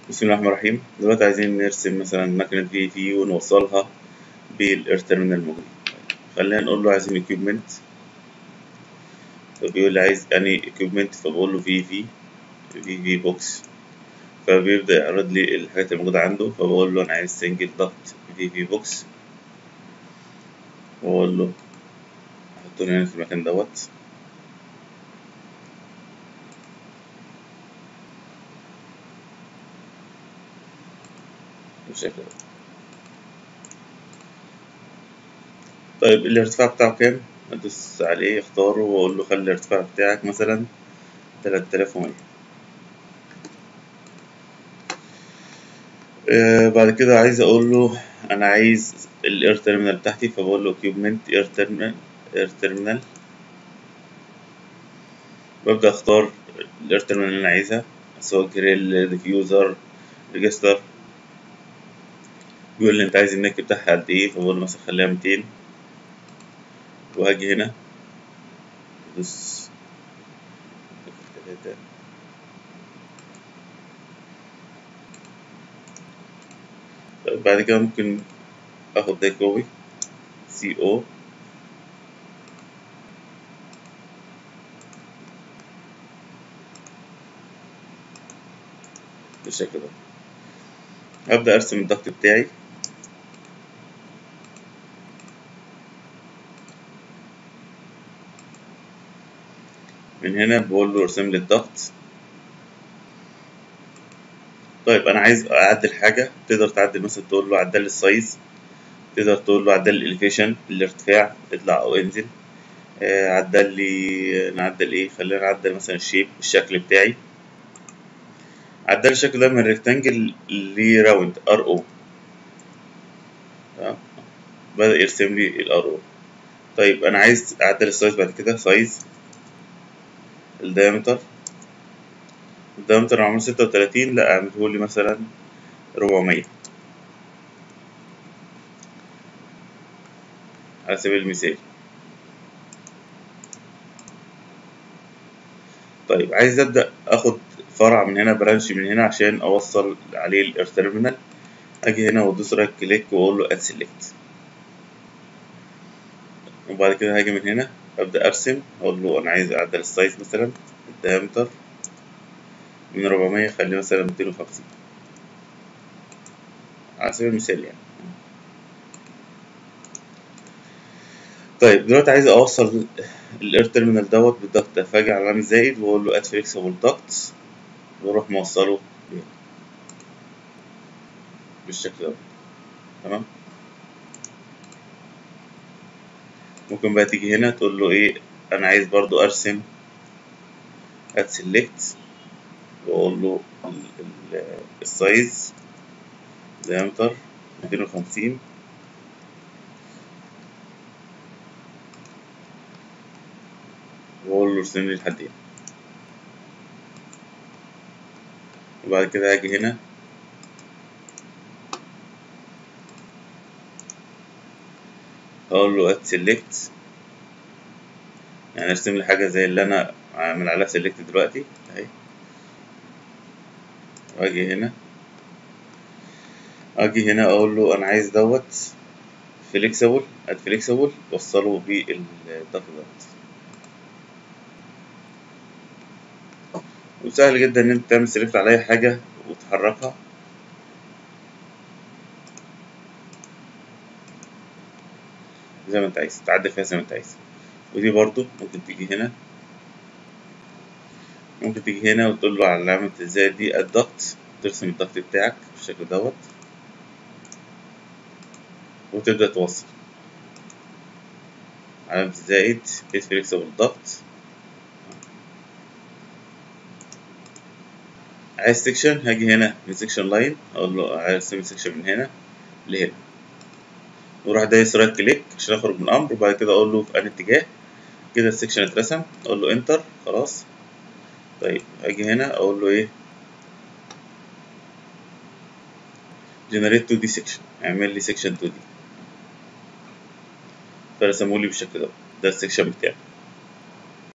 بسم الله الرحمن الرحيم دلوقتي عايزين نرسم مثلا مكنة في في ونوصلها بالاير تيرمينال موجود خلينا نقول له عايزين equipment فبيقول لي عايز اني equipment فبقول له في في في في بوكس فبيبدأ يعرض لي الحاجات الموجودة عنده فبقول له أنا عايز سنجل ضغط في في بوكس وأقول له أحطه هنا في المكان دوت بالشكل ده طيب الارتفاع بتاعه كام؟ أدوس عليه اختاره وأقول له خلي الارتفاع بتاعك مثلا تلات آلاف ومية آه بعد كده عايز أقول له أنا عايز الاير تيرمينال بتاعتي فبقول له equipment اير تيرمينال اير تيرمينال ببدأ أختار الاير تيرمينال اللي أنا عايزها سواء جريل ديفيوزر ريجستر بيقول لي أنت عايز النك بتاعها قد إيه فبقول له مثلا خليها ميتين وهاجي هنا أدوس تلاتة طيب بعد كده ممكن اخد ده كوبي سي او بالشكل ده هبدأ ارسم الضغط بتاعي من هنا بقول له ارسم لي الضغط طيب انا عايز اعدل حاجه تقدر تعدل مثلا تقول له عدل السايز تقدر تقول له عدل الاليفيشن الارتفاع اطلع او انزل آه عدل لي نعدل ايه خلينا نعدل مثلا الشيب الشكل بتاعي عدل الشكل ده من ريكتانجل لراوند ار او بدأ يرسم لي الار او طيب انا عايز اعدل السايز بعد كده سايز الدايمتر الدايمتر عامل ستة وتلاتين لا اعملهولي مثلا ربعمية على سبيل المثال طيب عايز ابدا اخد فرع من هنا برانش من هنا عشان اوصل عليه الاير تيرمينال اجي هنا وادوس رايت كليك واقول له اد سيلكت وبعد كده هاجي من هنا ابدا ارسم اقول له انا عايز اعدل السايز مثلا الدايمتر من ربعمية خليه مثلا ميتين وخمسين على سبيل المثال يعني طيب دلوقتي عايز اوصل الاير تيرمينال دوت بالضغط ده فاجي على علامة زائد واقول له اد فليكسبل ضغط واروح موصله بالشكل ده تمام ممكن بقى تيجي هنا تقول له ايه انا عايز برضو ارسم اد سيلكت واقول له السايز دايمتر ميتين وخمسين واقول له ارسم لي لحد هنا وبعد كده هاجي هنا اقول له اد سيلكت يعني ارسم لي حاجه زي اللي انا عامل عليها سيلكت دلوقتي اهي واجي هنا اجي هنا اقول له انا عايز دوت فليكسبل اد فليكسبل وصله بالضغط دوت وسهل جدا ان انت تعمل سيلكت على اي حاجه وتحركها زي ما انت عايز تعدل فيها زي ما انت عايز ودي برضو ممكن تيجي هنا ممكن تيجي هنا وتقول له على علامة الزائد دي الضغط ترسم الضغط بتاعك بالشكل دوت وتبدأ توصل علامة الزائد بيت فليكسبل الضغط عايز سيكشن هاجي هنا من سيكشن لاين اقول له عايز ارسم سيكشن من هنا لهنا واروح دايس رايت كليك عشان اخرج من الامر وبعد كده اقول له في انهي اتجاه كده السيكشن اترسم اقول له انتر خلاص طيب اجي هنا اقول له ايه جنريت 2 دي سيكشن اعمل لي سيكشن 2 دي فرسمه لي بالشكل ده ده السيكشن بتاعي